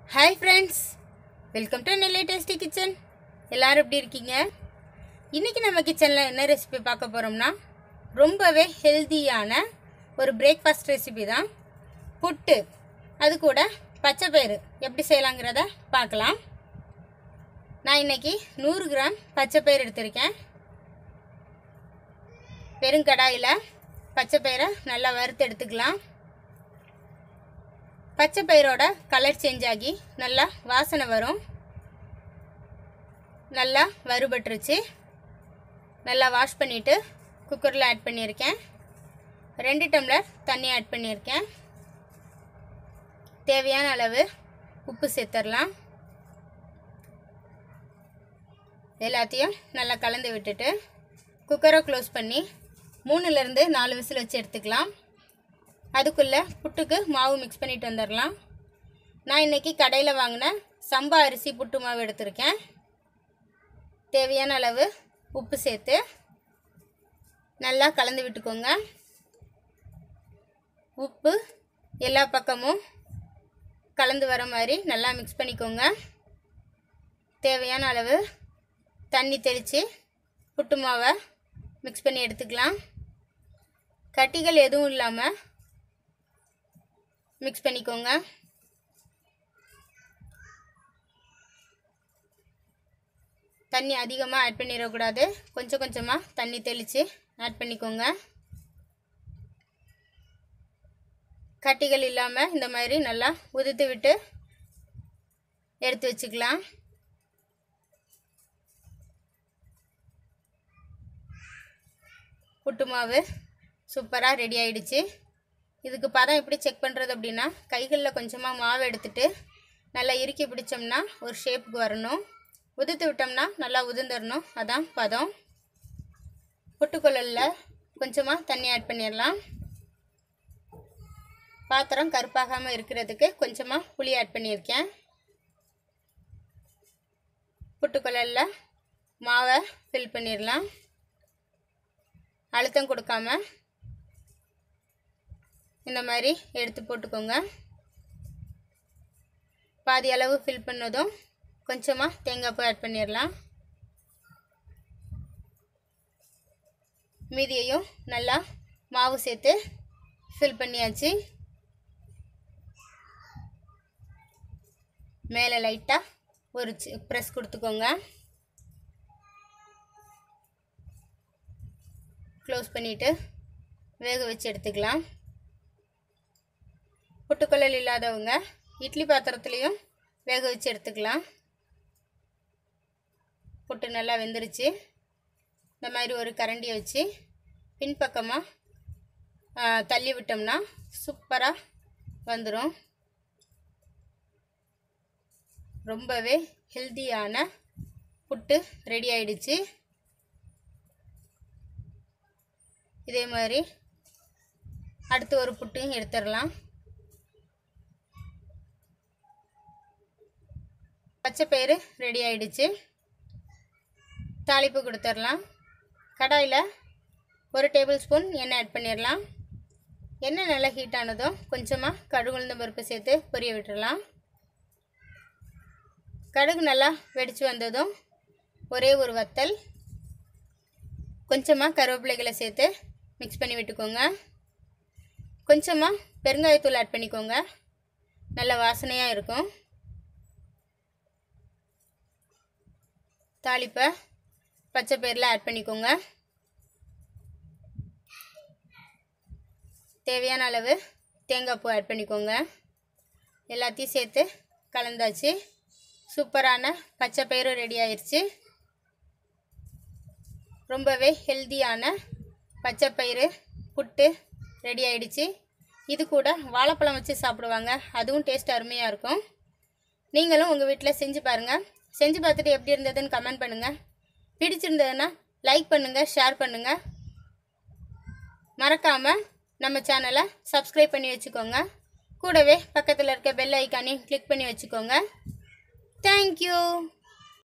hi friends welcome to Nellai tasty kitchen எல்லாரும் எப்படி இருக்கீங்க இன்றைக்கி நம்ம கிச்சனில் என்ன ரெசிபி பார்க்க போகிறோம்னா ரொம்பவே ஹெல்தியான ஒரு பிரேக்ஃபாஸ்ட் ரெசிபி தான் புட்டு அது கூட பச்சை பயிறு எப்படி செய்யலாங்கிறத பார்க்கலாம் நான் இன்னைக்கு நூறு கிராம் பச்சை பயிறு எடுத்திருக்கேன் வெறும் கடாயில் பச்சை பயிரை நல்லா வறுத்து எடுத்துக்கலாம் பச்சை பயிரோட கலர் சேஞ்ச் ஆகி நல்லா வாசனை வரும் நல்லா வறுபட்டுருச்சு நல்லா வாஷ் பண்ணிவிட்டு குக்கரில் ஆட் பண்ணியிருக்கேன் ரெண்டு டம்ளர் தண்ணி ஆட் பண்ணியிருக்கேன் தேவையான அளவு உப்பு சேர்த்துடலாம் எல்லாத்தையும் நல்லா கலந்து விட்டுட்டு குக்கரை க்ளோஸ் பண்ணி மூணுலேருந்து நாலு விசில் வச்சு எடுத்துக்கலாம் அதுக்குள்ளே புட்டுக்கு மாவு மிக்ஸ் பண்ணிட்டு வந்துடலாம் நான் இன்றைக்கி கடையில் வாங்கின சம்பா அரிசி புட்டு மாவு எடுத்திருக்கேன் தேவையான அளவு உப்பு சேர்த்து நல்லா கலந்து விட்டுக்கோங்க உப்பு எல்லா பக்கமும் கலந்து வர மாதிரி நல்லா மிக்ஸ் பண்ணிக்கோங்க தேவையான அளவு தண்ணி தெளித்து புட்டு மாவை மிக்ஸ் பண்ணி எடுத்துக்கலாம் கட்டிகள் எதுவும் இல்லாமல் மிக்ஸ் பண்ணிக்கோங்க தண்ணி அதிகமாக ஆட் பண்ணிடக்கூடாது கொஞ்சம் கொஞ்சமாக தண்ணி தெளித்து ஆட் பண்ணிக்கோங்க கட்டிகள் இல்லாமல் இந்த மாதிரி நல்லா உதுத்து விட்டு எடுத்து வச்சுக்கலாம் புட்டு மாவு சூப்பராக ரெடி ஆயிடுச்சு இதுக்கு பதம் எப்படி செக் பண்ணுறது அப்படின்னா கைகளில் கொஞ்சமாக மாவு எடுத்துட்டு நல்லா இறுக்கி பிடிச்சோம்னா ஒரு ஷேப்புக்கு வரணும் உதுத்து விட்டோம்னா நல்லா உதிர்ந்துடணும் அதான் பதம் புட்டுக்குழலில் கொஞ்சமாக தண்ணி ஆட் பண்ணிடலாம் பாத்திரம் கருப்பாகாமல் இருக்கிறதுக்கு கொஞ்சமாக புளி ஆட் பண்ணியிருக்கேன் புட்டுக்குழலில் மாவை ஃபில் பண்ணிடலாம் அழுத்தம் கொடுக்காம இந்த மாதிரி எடுத்து போட்டுக்கோங்க பாதி அளவு ஃபில் பண்ணதும் கொஞ்சமாக தேங்காய் பூ ஆட் பண்ணிடலாம் மீதியையும் நல்லா மாவு சேர்த்து ஃபில் பண்ணியாச்சு மேலே லைட்டாக ஒரு ப்ரெஸ் கொடுத்துக்கோங்க க்ளோஸ் பண்ணிவிட்டு வேக வச்சு எடுத்துக்கலாம் புட்டுக்குழல் இல்லாதவங்க இட்லி பாத்திரத்துலேயும் வேக வச்சு எடுத்துக்கலாம் புட்டு நல்லா வெந்துருச்சு இந்த மாதிரி ஒரு கரண்டியை வச்சு பின்பக்கமாக தள்ளி விட்டோம்னா சூப்பராக வந்துடும் ரொம்பவே ஹெல்த்தியான புட்டு ரெடி ஆயிடுச்சு இதே மாதிரி அடுத்து ஒரு புட்டையும் எடுத்துடலாம் பச்சை பயிறு ரெடி ஆயிடுச்சு தாளிப்பு கொடுத்துடலாம் கடாயில் ஒரு டேபிள் ஸ்பூன் எண்ணெய் ஆட் பண்ணிடலாம் எண்ணெய் நல்லா ஹீட் ஆனதும் கொஞ்சமாக கடுகு உளுந்த பருப்பு சேர்த்து பொரிய விட்டுடலாம் கடுகு நல்லா வெடித்து வந்ததும் ஒரே ஒரு வத்தல் கொஞ்சமாக கருவேப்பிலைகளை சேர்த்து மிக்ஸ் பண்ணி விட்டுக்கோங்க கொஞ்சமாக பெருங்காயத்தூள் ஆட் பண்ணிக்கோங்க நல்ல வாசனையாக இருக்கும் தாளிப்பை பச்சை பயிரில் ஆட் பண்ணிக்கோங்க தேவையான அளவு தேங்காய் பூ ஆட் பண்ணிக்கோங்க எல்லாத்தையும் சேர்த்து கலந்தாச்சு சூப்பரான பச்சை பயிரும் ரெடி ஆயிடுச்சு ரொம்பவே ஹெல்த்தியான பச்சை பயிறு புட்டு ரெடி ஆயிடுச்சு இது கூட வாழைப்பழம் வச்சு சாப்பிடுவாங்க அதுவும் டேஸ்ட் அருமையாக இருக்கும் நீங்களும் உங்கள் வீட்டில் செஞ்சு பாருங்கள் செஞ்சு பார்த்துட்டு எப்படி இருந்ததுன்னு கமெண்ட் பண்ணுங்கள் பிடிச்சிருந்ததுன்னா லைக் பண்ணுங்கள் ஷேர் பண்ணுங்கள் மறக்காமல் நம்ம சேனலை சப்ஸ்கிரைப் பண்ணி வச்சுக்கோங்க கூடவே பக்கத்தில் இருக்க பெல் ஐக்கானையும் கிளிக் பண்ணி வச்சுக்கோங்க தேங்க்யூ